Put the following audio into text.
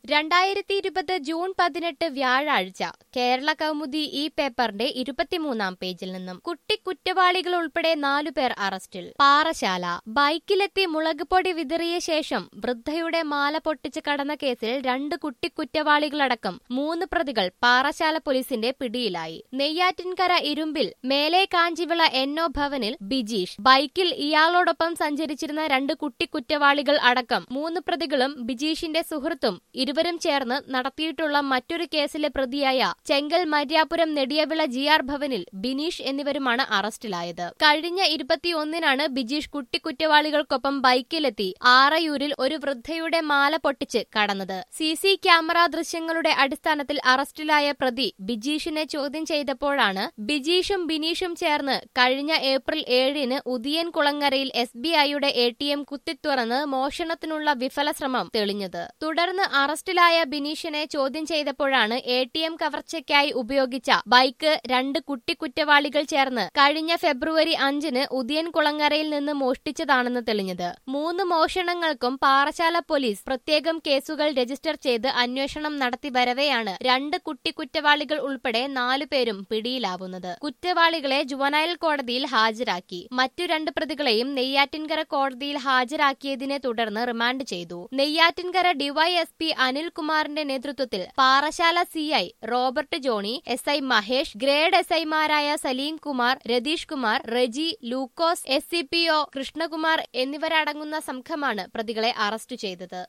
രണ്ടായിരത്തി ഇരുപത് ജൂൺ പതിനെട്ട് വ്യാഴാഴ്ച കേരള കൗമുദി ഈ പേപ്പറിന്റെ ഇരുപത്തിമൂന്നാം പേജിൽ നിന്നും കുട്ടി കുറ്റവാളികൾ ഉൾപ്പെടെ നാലുപേർ അറസ്റ്റിൽ പാറശാല ബൈക്കിലെത്തി മുളക് പൊടി വിതറിയ ശേഷം വൃദ്ധയുടെ മാല പൊട്ടിച്ച് കടന്ന കേസിൽ രണ്ട് കുട്ടി കുറ്റവാളികളടക്കം മൂന്ന് പ്രതികൾ പാറശാല പോലീസിന്റെ പിടിയിലായി നെയ്യാറ്റിൻകര ഇരുമ്പിൽ മേലെ കാഞ്ചിവിള എന്നോ ഭവനിൽ ബിജീഷ് ബൈക്കിൽ ഇയാളോടൊപ്പം സഞ്ചരിച്ചിരുന്ന രണ്ട് കുട്ടി കുറ്റവാളികൾ അടക്കം മൂന്ന് പ്രതികളും ബിജീഷിന്റെ സുഹൃത്തും ഇരുവരും ചേർന്ന് നടത്തിയിട്ടുള്ള മറ്റൊരു കേസിലെ പ്രതിയായ ചെങ്കൽ മര്യാപുരം നെടിയവിള ജി ആർ ഭവനിൽ ബിനീഷ് എന്നിവരുമാണ് അറസ്റ്റിലായത് കഴിഞ്ഞ ഇരുപത്തിയൊന്നിനാണ് ബിജീഷ് കുട്ടി കുറ്റവാളികൾക്കൊപ്പം ബൈക്കിലെത്തി ആറയൂരിൽ ഒരു വൃദ്ധയുടെ മാല പൊട്ടിച്ച് കടന്നത് സി സി ക്യാമറ ദൃശ്യങ്ങളുടെ അടിസ്ഥാനത്തിൽ അറസ്റ്റിലായ പ്രതി ബിജീഷിനെ ചോദ്യം ചെയ്തപ്പോഴാണ് ബിജീഷും ബിനീഷും ചേർന്ന് കഴിഞ്ഞ ഏപ്രിൽ ഏഴിന് ഉദിയൻ കുളങ്ങരയിൽ എസ് ബി ഐയുടെ എ ടി എം കുത്തിത്തുറന്ന് മോഷണത്തിനുള്ള വിഫല ശ്രമം തെളിഞ്ഞത് തുടർന്ന് അറസ്റ്റിലായ ബിനീഷിനെ ചോദ്യം ചെയ്തപ്പോഴാണ് എ ടി എം കവർച്ചയ്ക്കായി ഉപയോഗിച്ച ബൈക്ക് രണ്ട് കുട്ടി കുറ്റവാളികൾ ചേർന്ന് കഴിഞ്ഞ ഫെബ്രുവരി അഞ്ചിന് ഉദിയൻ കുളങ്ങരയിൽ നിന്ന് മോഷ്ടിച്ചതാണെന്ന് തെളിഞ്ഞത് മൂന്ന് മോഷണങ്ങൾക്കും പാറശാല പോലീസ് പ്രത്യേകം കേസുകൾ രജിസ്റ്റർ ചെയ്ത് അന്വേഷണം നടത്തി വരവെയാണ് രണ്ട് കുട്ടി കുറ്റവാളികൾ ഉൾപ്പെടെ നാലുപേരും പിടിയിലാവുന്നത് കുറ്റവാളികളെ ജുവനൈൽ കോടതിയിൽ ഹാജരാക്കി മറ്റു രണ്ട് പ്രതികളെയും നെയ്യാറ്റിൻകര കോടതിയിൽ ഹാജരാക്കിയതിനെ തുടർന്ന് റിമാൻഡ് ചെയ്തു നെയ്യാറ്റിൻകര ഡിവൈഎസ്പി അനിൽകുമാറിന്റെ നേതൃത്വത്തിൽ Parassala CI Robert Johnny S I Mahesh grade S ഐമാരായ Saleem Kumar Ratheesh Kumar Reji Lukose S C P O Krishnakumar എന്നിവരടങ്ങുന്ന സംഘമാണ് പ്രതികളെ അറസ്റ്റ് ചെയ്തത്